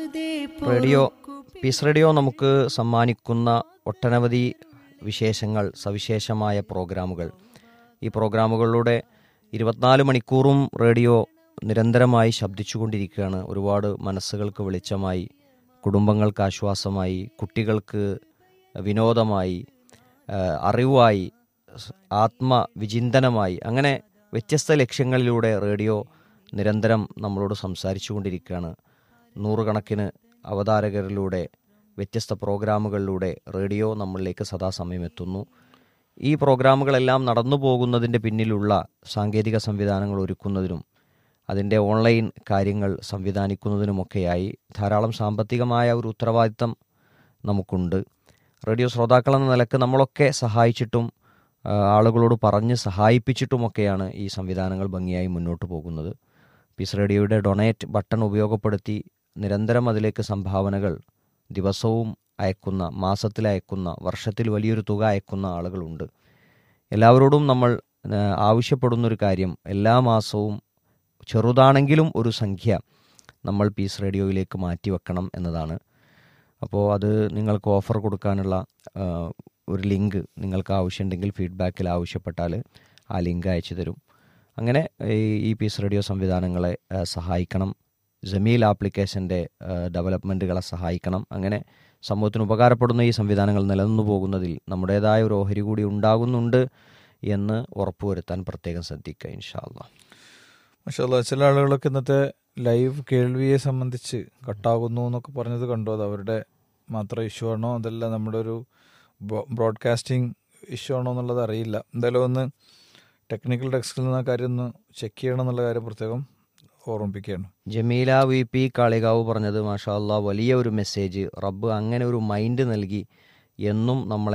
radio piece radio നമുക്ക് സമ്മാനിക്കുന്ന ഒട്ടനവധി വിശേഷങ്ങൾ സവിശേഷമായ പ്രോഗ്രാമുകൾ ഈ പ്രോഗ്രാമുകളിലൂടെ ഇരുപത്തിനാല് മണിക്കൂറും റേഡിയോ നിരന്തരമായി ശബ്ദിച്ചുകൊണ്ടിരിക്കുകയാണ് ഒരുപാട് മനസ്സുകൾക്ക് വെളിച്ചമായി കുടുംബങ്ങൾക്ക് ആശ്വാസമായി കുട്ടികൾക്ക് വിനോദമായി ആ, അറിവായി സ് ആത്മവിചിന്തനമായി അങ്ങനെ വ്യത്യസ്ത ലക്ഷ്യങ്ങളിലൂടെ റേഡിയോ നിരന്തരം നമ്മളോട് സംസാരിച്ചു കൊണ്ടിരിക്കുകയാണ് നൂറുകണക്കിന് അവതാരകരിലൂടെ വ്യത്യസ്ത പ്രോഗ്രാമുകളിലൂടെ റേഡിയോ നമ്മളിലേക്ക് സദാസമയം എത്തുന്നു ഈ പ്രോഗ്രാമുകളെല്ലാം നടന്നു പോകുന്നതിൻ്റെ പിന്നിലുള്ള സാങ്കേതിക സംവിധാനങ്ങൾ ഒരുക്കുന്നതിനും അതിൻ്റെ ഓൺലൈൻ കാര്യങ്ങൾ സംവിധാനിക്കുന്നതിനുമൊക്കെയായി ധാരാളം സാമ്പത്തികമായ ഒരു ഉത്തരവാദിത്തം നമുക്കുണ്ട് റേഡിയോ ശ്രോതാക്കൾ എന്ന നിലക്ക് നമ്മളൊക്കെ സഹായിച്ചിട്ടും ആ, ആളുകളോട് പറഞ്ഞ് സഹായിപ്പിച്ചിട്ടുമൊക്കെയാണ് ഈ സംവിധാനങ്ങൾ ഭംഗിയായി മുന്നോട്ട് പോകുന്നത് പീസ് റേഡിയോയുടെ ഡൊണേറ്റ് ബട്ടൺ ഉപയോഗപ്പെടുത്തി നിരന്തരം അതിലേക്ക് സംഭാവനകൾ ദിവസവും അയക്കുന്ന മാസത്തിൽ അയക്കുന്ന വർഷത്തിൽ വലിയൊരു തുക അയക്കുന്ന ആളുകളുണ്ട് എല്ലാവരോടും നമ്മൾ ആ, ആവശ്യപ്പെടുന്നൊരു കാര്യം എല്ലാ മാസവും ചെറുതാണെങ്കിലും ഒരു സംഖ്യ നമ്മൾ പീസ് റേഡിയോയിലേക്ക് മാറ്റി വെക്കണം എന്നതാണ് അപ്പോൾ അത് നിങ്ങൾക്ക് ഓഫർ കൊടുക്കാനുള്ള ആ, ഒരു ലിങ്ക് നിങ്ങൾക്ക് ആവശ്യമുണ്ടെങ്കിൽ ഫീഡ്ബാക്കിൽ ആവശ്യപ്പെട്ടാൽ ആ ലിങ്ക് അയച്ചു തരും അങ്ങനെ ഈ ഈ പീസ് റേഡിയോ സംവിധാനങ്ങളെ ആ, സഹായിക്കണം ജമീൽ ആപ്ലിക്കേഷൻ്റെ ഡെവലപ്മെൻറ്റുകളെ സഹായിക്കണം അങ്ങനെ സമൂഹത്തിന് ഉപകാരപ്പെടുന്ന ഈ സംവിധാനങ്ങൾ നിലനിന്നു പോകുന്നതിൽ നമ്മുടേതായ ഒരു ഓഹരി കൂടി ഉണ്ടാകുന്നുണ്ട് എന്ന് ഉറപ്പുവരുത്താൻ പ്രത്യേകം ശ്രദ്ധിക്കുക ഇൻഷാല്ല മഷാല്ല ചില ആളുകളൊക്കെ ഇന്നത്തെ ലൈവ് കേൾവിയെ സംബന്ധിച്ച് കട്ടാകുന്നു എന്നൊക്കെ പറഞ്ഞത് കണ്ടോ അത് അവരുടെ മാത്രം ഇഷ്യൂ ആണോ അതല്ല നമ്മുടെ ഒരു ബ്രോഡ്കാസ്റ്റിംഗ് ഇഷ്യൂ ആണോ എന്നുള്ളത് അറിയില്ല എന്തായാലും ഒന്ന് ടെക്നിക്കൽ ഡെസ്കിൽ നിന്ന് ആ കാര്യം ഒന്ന് ചെക്ക് ചെയ്യണം എന്നുള്ള കാര്യം പ്രത്യേകം ഓർമ്മിപ്പിക്കുകയാണ് ജമീല വി പി കാളികാവ് പറഞ്ഞത് മാഷാ അല്ലാ വലിയ ഒരു മെസ്സേജ് റബ്ബ് അങ്ങനെ ഒരു മൈൻഡ് നൽകി എന്നും നമ്മളെ